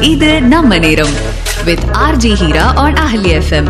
இது நம்ம நேரம் வித் ஆர்ஜி ஹீரா ஆன் அஹலி எஃப்எம்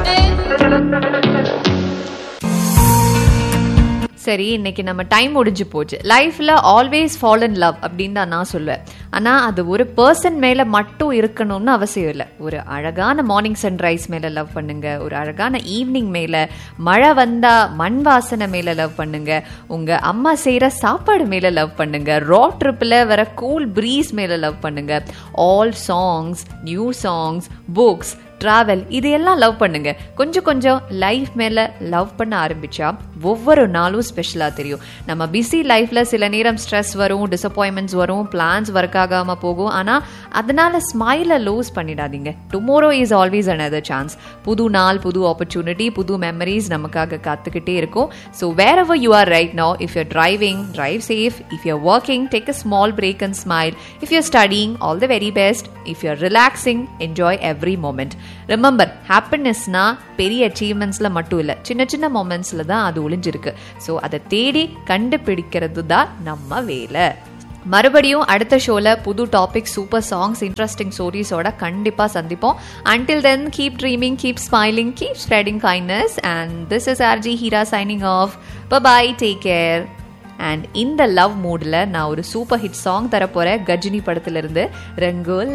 சரி இன்னைக்கு நம்ம டைம் முடிஞ்சு போச்சு லைஃப்ல ஆல்வேஸ் ஃபால் இன் லவ் அப்படின்னு தான் நான் சொல்லுவேன் ஆனா அது ஒரு பர்சன் மேல மட்டும் இருக்கணும்னு அவசியம் இல்லை ஒரு அழகான மார்னிங் சன்ரைஸ் மேல லவ் பண்ணுங்க ஒரு அழகான ஈவினிங் மேல மழை வந்தா மண் வாசனை மேல லவ் பண்ணுங்க உங்க அம்மா செய்யற சாப்பாடு மேல லவ் பண்ணுங்க ரா ட்ரிப்ல வர கூல் ப்ரீஸ் மேல லவ் பண்ணுங்க all songs new songs books travel இதையெல்லாம் லவ் பண்ணுங்க கொஞ்சம் கொஞ்சம் லைஃப் மேல லவ் பண்ண ஆரம்பிச்சா ஒவ்வொரு நாளும் ஸ்பெஷலா தெரியும் நம்ம பிஸி லைஃப்ல சில நேரம் ஸ்ட்ரெஸ் வரும் டிசப்பாயின்மெண்ட்ஸ் வரும் பிளான்ஸ் ஒர்க் ஆகாம போகும் ஆனா அதனால ஸ்மைல லூஸ் பண்ணிடாதீங்க tomorrow is always another chance புது நாள் புது ஆப்பர்ச்சுனிட்டி புது மெமரிஸ் நமக்காக காத்துக்கிட்டே இருக்கும் so wherever you are right now if you're driving drive safe if you're working take a small break and smile if you're studying all the very best if you're relaxing enjoy every moment remember ஹாப்பினஸ்னா பெரிய அச்சீவ்மெண்ட்ஸ்ல மட்டும் இல்லை சின்ன சின்ன மூமெண்ட்ஸ்ல தான் அது ஒளிஞ்சிருக்கு so அதை தேடி கண்டுபிடிக்கிறது தான் நம்ம வேலை மறுபடியும் அடுத்த ஷோல புது டாபிக் சூப்பர் சாங்ஸ் இன்ட்ரெஸ்டிங் ஸ்டோரிஸோட கண்டிப்பா சந்திப்போம் until then keep dreaming keep smiling keep spreading kindness and this is RJ Heera signing off bye bye take care and இந்த லவ் மூடில் நான் ஒரு சூப்பர் ஹிட் சாங் தரப்போறேன் கஜினி படத்துல இருந்து ரங்கோல்